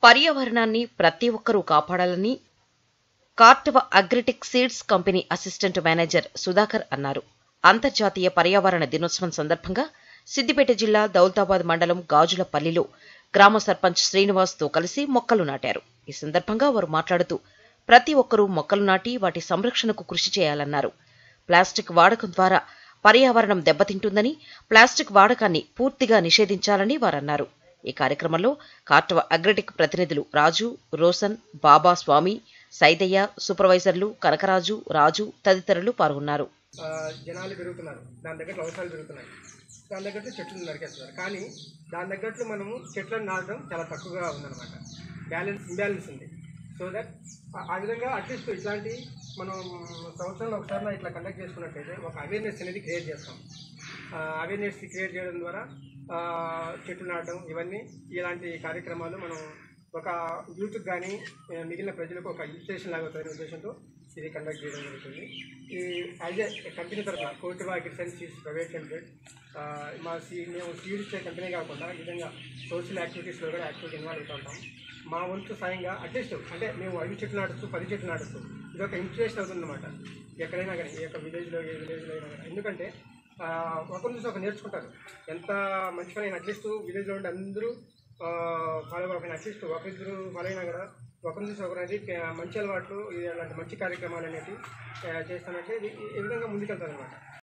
పర్యావరణాన్ని ప్రతి ఒక్కరూ కాపాడాలని Kartava Agritech seeds company assistant manager Sudhakar అన్నారు అంతర్జాతీయ పర్యావరణ దినోత్సవం సందర్భంగా సిద్దిపేట జిల్లా దౌలతాబాద్ మండలం గాజులపల్లిలో గ్రామ సర్పంచ్ శ్రీనివాస్తో కలిసి మొక్కలు నాటారు ఈ సందర్భంగా వారు మాట్లాడుతూ ప్రతి ఒక్కరూ మొక్కలు నాటి వాటి సంరక్షణకు కృషి చేయాలన్నారు ప్లాస్టిక్ వాడకం ద్వారా పర్యావరణం దెబ్బతింటుందని ప్లాస్టిక్ వాడకాన్ని పూర్తిగా నిషేధించాలని వారన్నారు ఈ కార్యక్రమంలో కార్టవ అగ్రిటెక్ ప్రతినిధులు రాజు రోషన్ బాబా స్వామి సైదయ్య సూపర్వైజర్లు కనకరాజు రాజు తదితరులు పాల్గొన్నారు ఆ, జనాలు పెరుగుతున్నారు దాని తగ్గట్టు అవసరాలు పెరుగుతున్నాయి దాని తగ్గట్టు చెట్లు నరికేస్తున్నారు కానీ దాని తగ్గట్లు మనము చెట్లను నాటడం చాలా తక్కువగా ఉందన్నమాట బ్యాలెన్స్ ఇంబ్యాలెన్స్ ఉంది సో దట్ ఆ విధంగా అట్లీస్ట్ ఇట్లాంటి మనం సంవత్సరంలో ఒకసారి ఇట్లా కండక్ట్ చేసుకున్నట్టయితే ఒక అవేర్నెస్ అనేది క్రియేట్ చేస్తాం అవేర్నెస్ క్రియేట్ చేయడం ద్వారా ఆ, చెట్లు నాటడం ఇవన్నీ ఇలాంటి కార్యక్రమాలు మనం ఒక యూత్కి కానీ మిగిలిన ప్రజలకు ఒక ఇన్స్పిరేషన్ లాగా అవుతాయనే ఉద్దేశంతో ఇది కండక్ట్ చేయడం జరుగుతుంది ఈ యాజ్ ఏ కంపెనీ తరఫున కోటివా అగ్రిసెన్స్ సీడ్స్ ప్రైవేట్ లిమిటెడ్ మా సీ మేము సీడ్ ఇచ్చే కంపెనీ కాకుండా ఈ విధంగా సోషల్ యాక్టివిటీస్లో కూడా యాక్టివిటీ ఇన్వాల్వ్ అవుతూ ఉంటాం మా వంతు సాయంగా అట్లీస్ట్ అంటే మేము ఐదు చెట్లు నాటచ్చు పది చెట్లు నాటచ్చు ఇది ఒక ఇన్స్పిరేషన్ అవుతుందన్నమాట ఎక్కడైనా కానీ ఈ యొక్క విలేజ్లో ఏ విలేజ్లో అయినా కానీ ఎందుకంటే ఆ, ఒకరి నుంచి ఒక నేర్చుకుంటారు ఎంత మంచి పని అయినా అట్లీస్ట్ విలేజ్లో ఉండే అందరూ ఫాలో కాకపోయినా అట్లీస్ట్ ఒకరిద్దరు ఫాలో అయినా కూడా ఒకరి నుంచి ఒకరు అనేది ఆ, మంచి అలవాట్లు ఇలాంటి మంచి కార్యక్రమాలు అనేవి చేస్తానంటే ఇది ఈ విధంగా ముందుకెళ్తారు అనమాట